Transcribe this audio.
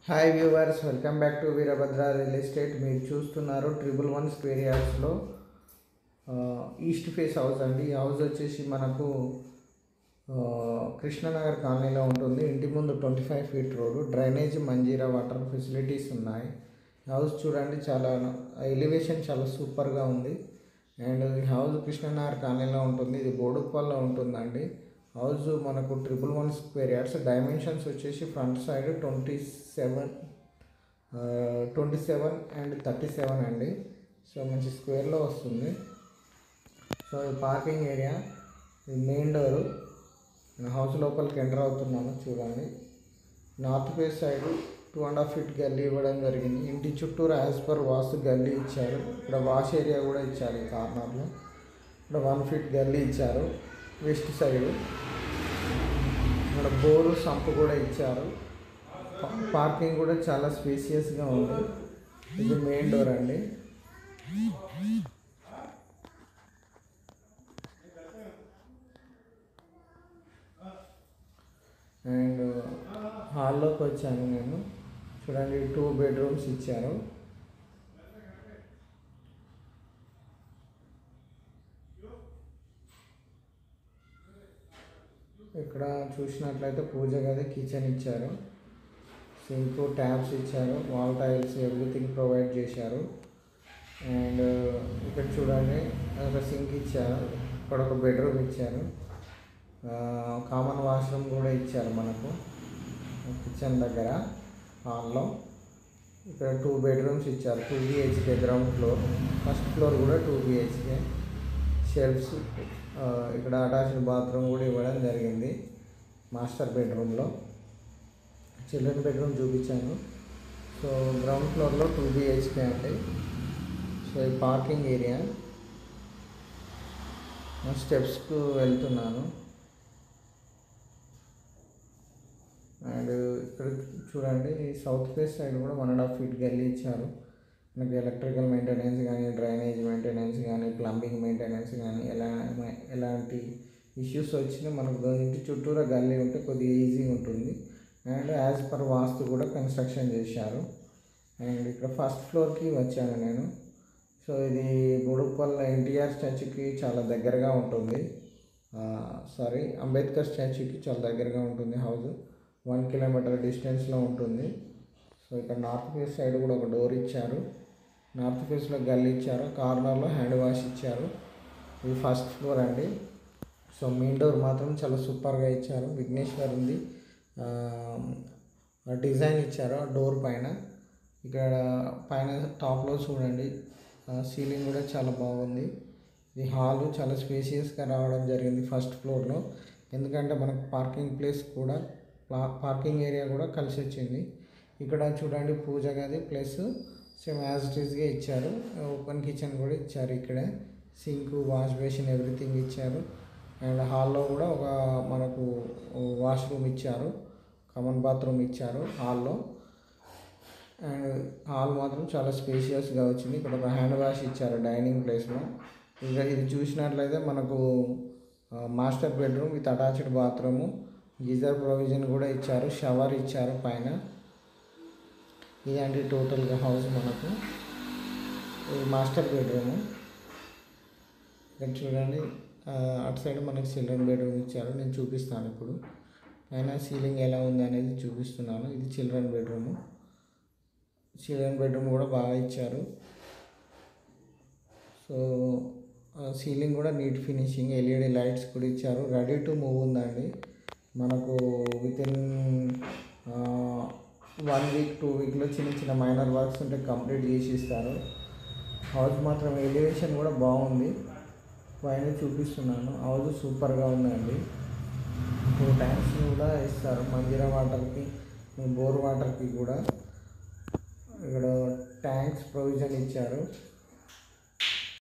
hi viewers welcome back to Veerabhadra real estate మీరు చూస్తున్నారు triple one square యార్డ్స్లో east face house అండి ఈ హౌస్ వచ్చేసి మనకు ఆ, కృష్ణనగర్ కాలనీలో ఉంటుంది ఇంటి ముందు twenty five feet road drainage Manjeera water facilities ఉన్నాయి ఈ హౌస్ చూడండి చాలా ఎలివేషన్ చాలా సూపర్గా ఉంది అండ్ ఈ హౌస్ కృష్ణనగర్ కాలనీలో ఉంటుంది ఇది బోడుప్పల్లో ఉంటుందండి హౌస్ మనకు triple one square yards dimensions వచ్చేసి front side twenty seven twenty seven and thirty seven అండి సో మంచి స్క్వేర్లో వస్తుంది సో ఈ పార్కింగ్ ఏరియా ఇది మెయిన్ డోరు నేను హౌస్ లోపలికి ఎంటర్ అవుతున్నాను చూడండి north face side two and half feet గల్లీ ఇవ్వడం జరిగింది ఇంటి చుట్టూరు యాజ్ పర్ వాస్తు గల్లీ ఇచ్చారు ఇక్కడ వాష్ ఏరియా కూడా ఇచ్చారు ఈ కార్నర్లో ఇక్కడ వన్ ఫీట్ గల్లీ ఇచ్చారు వెస్ట్ సైడ్ ఇక్కడ బోరు సంప్ కూడా ఇచ్చారు పా- పార్కింగ్ కూడా చాలా స్పేసియస్గా ఉంది ఇది మెయిన్ డోర్ అండి అండ్ హాల్లోకి వచ్చాను నేను చూడండి టూ బెడ్రూమ్స్ ఇచ్చారు ఇక్కడ చూసినట్లయితే పూజ గది కిచెన్ ఇచ్చారు సింక్ ట్యాప్స్ ఇచ్చారు వాల్ టైల్స్ ఎవ్రీథింగ్ ప్రొవైడ్ చేశారు అండ్ ఇక్కడ చూడండి ఒక సింక్ ఇచ్చారు ఇక్కడ ఒక బెడ్రూమ్ ఇచ్చారు కామన్ వాష్రూమ్ కూడా ఇచ్చారు మనకు కిచెన్ దగ్గర హాల్లో ఇక్కడ టూ బెడ్రూమ్స్ ఇచ్చారు two BHK ground floor first floor కూడా టూ బిహెచ్కే షెల్ఫ్స్ ఇక్కడ అటాచ్డ్ బాత్రూమ్ కూడా ఇవ్వడం జరిగింది మాస్టర్ బెడ్రూమ్లో చిల్డ్రన్ బెడ్రూమ్ చూపించాను సో గ్రౌండ్ ఫ్లోర్లో టూ బిహెచ్కే అండి సో ఈ పార్కింగ్ ఏరియా స్టెప్స్కు వెళ్తున్నాను అండ్ ఇక్కడ చూడండి సౌత్ ఫేస్ సైడ్ కూడా వన్ అండ్ హాఫ్ ఫీట్ గల్లీ ఇచ్చారు మనకి ఎలక్ట్రికల్ మెయింటెనెన్స్ కానీ డ్రైనేజ్ మెయింటెనెన్స్ కానీ ప్లంబింగ్ మెయింటెనెన్స్ కానీ ఎలా ఎలాంటి ఇష్యూస్ వచ్చినా మనకు ఇంటి చుట్టూరా గల్లీ ఉంటే కొద్దిగా ఈజీగా ఉంటుంది అండ్ యాజ్ పర్ వాస్తు కూడా కన్స్ట్రక్షన్ చేశారు అండ్ ఇక్కడ ఫస్ట్ ఫ్లోర్కి వచ్చాను నేను సో ఇది బుడుపల్ల ఎన్టీఆర్ స్టాచ్యూకి చాలా దగ్గరగా ఉంటుంది సారీ అంబేద్కర్ స్టాచ్యూకి చాలా దగ్గరగా ఉంటుంది హౌస్ వన్ కిలోమీటర్ డిస్టెన్స్లో ఉంటుంది సో ఇక్కడ నార్త్ ఫేస్ సైడ్ కూడా ఒక డోర్ ఇచ్చారు నార్త్ ఫేస్లో గల్లీ ఇచ్చారు కార్నర్లో హ్యాండ్ వాష్ ఇచ్చారు ఇది ఫస్ట్ ఫ్లోర్ అండి సో మెయిన్ డోర్ మాత్రం చాలా సూపర్గా ఇచ్చారు విఘ్నేశ్వర్ ఉంది డిజైన్ ఇచ్చారు ఆ డోర్ పైన ఇక్కడ పైన టాప్లో చూడండి సీలింగ్ కూడా చాలా బాగుంది ఈ హాల్ చాలా స్పేసియస్గా రావడం జరిగింది ఫస్ట్ ఫ్లోర్లో ఎందుకంటే మనకు పార్కింగ్ ప్లేస్ కూడా పా- పార్కింగ్ ఏరియా కూడా కలిసి వచ్చింది ఇక్కడ చూడండి పూజ గది ప్లస్ సేమ్ యాజ్ ఇట్ ఈస్గా ఇచ్చారు ఓపెన్ కిచెన్ కూడా ఇచ్చారు ఇక్కడే సింక్ వాష్ బేసిన్ ఎవ్రీథింగ్ ఇచ్చారు అండ్ హాల్లో కూడా ఒక మనకు వాష్రూమ్ ఇచ్చారు కామన్ బాత్రూమ్ ఇచ్చారు హాల్లో అండ్ హాల్ మాత్రం చాలా స్పేషియస్గా వచ్చింది ఇక్కడ ఒక హ్యాండ్ వాష్ ఇచ్చారు డైనింగ్ ప్లేస్లో ఇంకా ఇది చూసినట్లయితే మనకు ఆ, master bedroom with attached bathroom geyser provision కూడా ఇచ్చారు షవర్ ఇచ్చారు పైన ఇదండి టోటల్గా హౌస్ మనకు ఇది మాస్టర్ బెడ్రూము ఇక్కడ చూడండి ఆ, అటు సైడ్ మనకి చిల్డ్రన్ బెడ్రూమ్ ఇచ్చారు నేను చూపిస్తాను ఇప్పుడు పైన సీలింగ్ ఎలా ఉంది అనేది చూపిస్తున్నాను ఇది చిల్డ్రన్ బెడ్రూము చిల్డ్రన్ బెడ్రూమ్ కూడా బాగా ఇచ్చారు సో సీలింగ్ కూడా నీట్ ఫినిషింగ్ ఎల్ఈడి లైట్స్ కూడా ఇచ్చారు రెడీ టు మూవ్ ఉందండి మనకు with in one week two వీక్లో చిన్న చిన్న మైనర్ వర్క్స్ ఉంటే కంప్లీట్ చేసి ఇస్తారు హౌస్ మాత్రం ఎలివేషన్ కూడా బాగుంది పైన చూపిస్తున్నాను హౌస్ సూపర్గా ఉందండి టూ ట్యాంక్స్ కూడా ఇస్తారు మందిరా వాటర్కి బోర్ వాటర్కి కూడా ఇక్కడ ట్యాంక్స్ ప్రొవిజన్ ఇచ్చారు